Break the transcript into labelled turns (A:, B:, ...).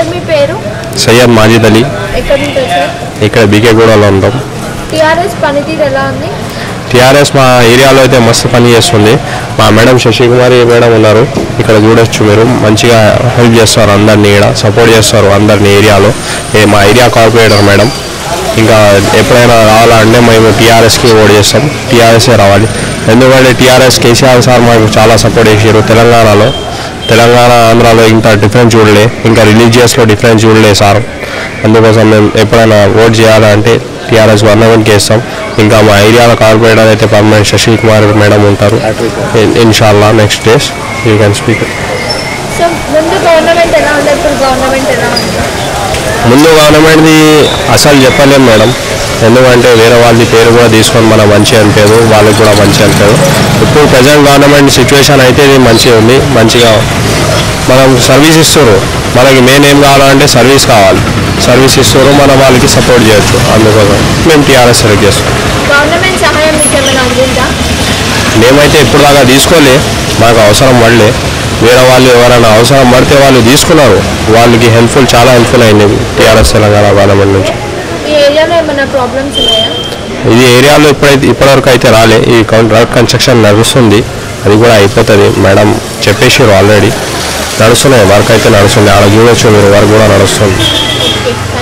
A: sir మీ పేరు
B: సయ్యద్ మాజిద్ అలీ
A: ఎక్కడి నుంచి వచ్చారు
B: ఇక్కడ బీకేగూడలో ఉంటాం
A: టీఆర్ఎస్ పనితీరు ఎలా ఉంది
B: టీఆర్ఎస్ మా ఏరియాలో అయితే మస్తు పని చేస్తుంది మా మేడం శశికుమారి మేడం ఉన్నారు ఇక్కడ చూడొచ్చు మీరు మంచిగా హెల్ప్ చేస్తారు అందరినీ ఇక్కడ సపోర్ట్ చేస్తారు అందరినీ ఏరియాలో ఏ మా ఏరియా కార్పొరేటర్ మేడం ఇంకా ఎప్పుడైనా రావాలంటే మేము టీఆర్ఎస్కి ఓట్ చేస్తాం టీఆర్ఎస్ఏ రావాలి ఎందుకంటే టీఆర్ఎస్ కేసీఆర్ సార్ మాకు చాలా సపోర్ట్ చేసారు తెలంగాణలో తెలంగాణ ఆంధ్రాలో ఇంత డిఫరెన్స్ చూడలే ఇంకా రిలీజియస్లో డిఫరెన్స్ చూడలే సార్ అందుకోసం మేము ఎప్పుడైనా ఓట్ చేయాలంటే టీఆర్ఎస్ గవర్నమెంట్కి వేస్తాం ఇంకా మా ఏరియాలో కార్పొరేటర్ అయితే పర్మనెంట్ శశి కుమార్ మేడం ఉంటారు ఇన్షాల్లా next days you can speak
A: so ముందు గవర్నమెంట్ ఎలా ఉంది ఇప్పుడు గవర్నమెంట్ ఎలా ఉంది
B: ముందు గవర్నమెంట్ది అసలు చెప్పలేం మేడం ఎందుకంటే వేరే వాళ్ళది పేరు కూడా తీసుకొని మనం మంచి అనిపించదు వాళ్ళకి కూడా మంచి అనిపించదు ఇప్పుడు ప్రజెంట్ గవర్నమెంట్ సిచ్యువేషన్ అయితే ఇది మంచిగా ఉంది మంచిగా మనం సర్వీస్ ఇస్తారు మనకి మెయిన్ ఏం కావాలంటే సర్వీస్ కావాలి సర్వీస్ ఇస్తారు మనం వాళ్ళకి సపోర్ట్ చేయొచ్చు అందుకోసం మేము టీఆర్ఎస్ సెలెక్ట్ చేస్తాం
A: గవర్నమెంట్ సహాయం మీకు ఏమైనా అందిందా
B: మేమైతే ఇప్పుడు దాకా తీసుకోలే మాకు అవసరం పడలే వేరే వాళ్ళు ఎవరైనా అవసరం పడితే వాళ్ళు తీసుకున్నారు వాళ్ళకి హెల్ప్ఫుల్ చాలా హెల్ప్ఫుల్ అయింది టీఆర్ఎస్ తెలంగాణ గవర్నమెంట్ నుంచి
A: ఈ ఏరియాలో ఏమైనా ప్రాబ్లమ్స్ ఉన్నాయా
B: ఇది ఏరియాలో ఇప్పుడైతే ఇప్పటివరకు అయితే రాలే ఈ రోడ్ కన్స్ట్రక్షన్ నడుస్తుంది అది కూడా అయిపోతుంది మేడం చెప్పేసారు ఆల్రెడీ నడుస్తున్నాయి వర్క్ అయితే నడుస్తుంది ఆడ చూడొచ్చు మీరు వర్క్ కూడా నడుస్తుంది
A: ఓకే